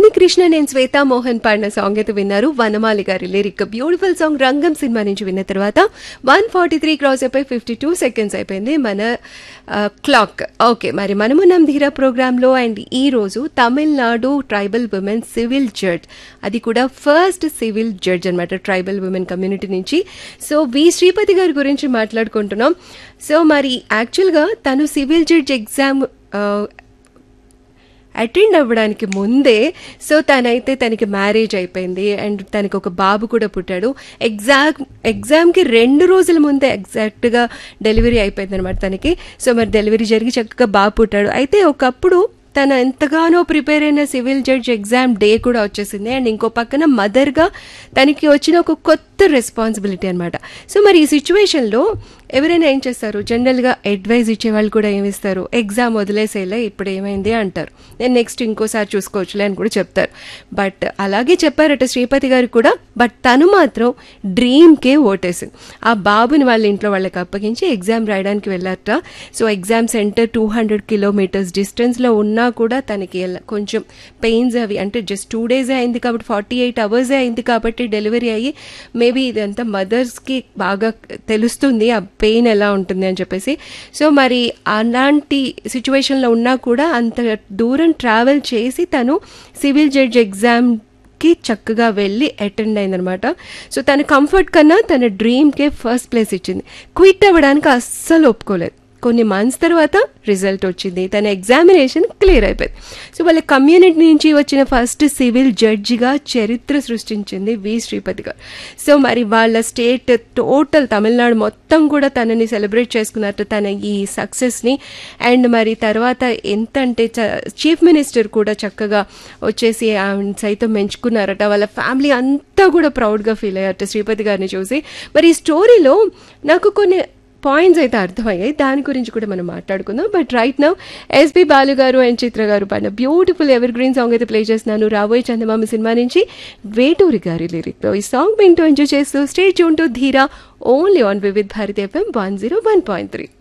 కృష్ణ నేను శ్వేతా మోహన్ పాడిన సాంగ్ అయితే విన్నారు వనమాలి గారి lyric beautiful song Rangam cinema నుంచి విన్న తర్వాత వన్ ఫార్టీ త్రీ క్రాస్ అయిపోయి ఫిఫ్టీ టూ సెకండ్స్ అయిపోయింది మన క్లాక్ ఓకే మరి మనమున్నాం ధీరా ప్రోగ్రాంలో అండ్ ఈ రోజు Tamil Nadu tribal women civil judge అది కూడా ఫస్ట్ సివిల్ జడ్జ్ అనమాట ట్రైబల్ ఉమెన్ కమ్యూనిటీ నుంచి సో వి శ్రీపతి గారి గురించి మాట్లాడుకుంటున్నాం సో మరి యాక్చువల్గా తను సివిల్ జడ్జ్ ఎగ్జామ్ అటెండ్ అవ్వడానికి ముందే సో తనైతే తనకి మ్యారేజ్ అయిపోయింది అండ్ తనకి ఒక బాబు కూడా పుట్టాడు ఎగ్జామ్ ఎగ్జామ్కి రెండు రోజుల ముందే ఎగ్జాక్ట్గా డెలివరీ అయిపోయింది అనమాట తనకి సో మరి డెలివరీ జరిగి చక్కగా బాబు పుట్టాడు అయితే ఒకప్పుడు తను ఎంతగానో ప్రిపేర్ అయిన సివిల్ జడ్జ్ ఎగ్జామ్ డే కూడా వచ్చేసింది అండ్ ఇంకో పక్కన మదర్గా తనకి వచ్చిన ఒక కొత్త రెస్పాన్సిబిలిటీ అనమాట సో మరి ఈ సిచ్యువేషన్లో ఎవరైనా ఏం చేస్తారు జనరల్గా అడ్వైజ్ ఇచ్చే వాళ్ళు కూడా ఏమిస్తారు ఎగ్జామ్ వదిలేసేలే ఇప్పుడు ఏమైంది అంటారు నేను నెక్స్ట్ ఇంకోసారి చూసుకోవచ్చులే అని కూడా చెప్తారు బట్ అలాగే చెప్పారట శ్రీపతి గారు కూడా బట్ తను మాత్రం డ్రీమ్కే ఓటేసింది ఆ బాబుని వాళ్ళ ఇంట్లో వాళ్ళకి అప్పగించి ఎగ్జామ్ రాయడానికి వెళ్ళారట so exam centre two hundred kilometres డిస్టెన్స్లో ఉన్నా కూడా తనకి ఎలా- కొంచెం పెయిన్స్ అవి అంటే జస్ట్ టూ డేసే అయింది కాబట్టి ఫార్టీ ఎయిట్ అవర్సే అయింది కాబట్టి డెలివరీ అయ్యి మేబీ ఇదంతా మదర్స్కి బాగా తెలుస్తుంది ఆ పెయిన్ ఎలా ఉంటుంది అని చెప్పేసి సో మరి అలాంటి సిచ్యువేషన్లో ఉన్నా కూడా అంత దూరం ట్రావెల్ చేసి తను సివిల్ జడ్జ్ ఎగ్జామ్ కి చక్కగా వెళ్ళి అటెండ్ అయిందనమాట సో తన కంఫర్ట్ కన్నా తన డ్రీమ్కే ఫస్ట్ ప్లేస్ ఇచ్చింది క్విట్ అవ్వడానికి అస్సలు ఒప్పుకోలేదు కొన్ని మంత్స్ తర్వాత రిజల్ట్ వచ్చింది తన ఎగ్జామినేషన్ క్లియర్ అయిపోయింది సో వాళ్ళ కమ్యూనిటీ నుంచి వచ్చిన ఫస్ట్ సివిల్ జడ్జిగా చరిత్ర సృష్టించింది వి శ్రీపతి గారు సో మరి వాళ్ళ స్టేట్ టోటల్ తమిళనాడు మొత్తం కూడా తనని సెలబ్రేట్ చేసుకున్నట్టు తన ఈ సక్సెస్ని అండ్ మరి తర్వాత ఎంత అంటే చీఫ్ మినిస్టర్ కూడా చక్కగా వచ్చేసి ఆమె సైతం మెంచుకున్నారట వాళ్ళ ఫ్యామిలీ అంతా కూడా ప్రౌడ్గా ఫీల్ అయ్యారట శ్రీపతి గారిని చూసి మరి ఈ స్టోరీలో నాకు కొన్ని పాయింట్స్ అయితే అర్థమయ్యాయి దాని గురించి కూడా మనం మాట్లాడుకుందాం but right now SP Balu గారు అండ్ చిత్ర గారు పాడిన బ్యూటిఫుల్ ఎవర్ గ్రీన్ సాంగ్ అయితే ప్లే చేస్తున్నాను రాబోయే చందమామ సినిమా నుంచి వేటూరి గారి లిరిక్లో ఈ సాంగ్ వింటూ ఎంజాయ్ చేస్తూ స్టేజ్ ఉంటూ ధీరా only on Vividh Bharati FM one zero one point three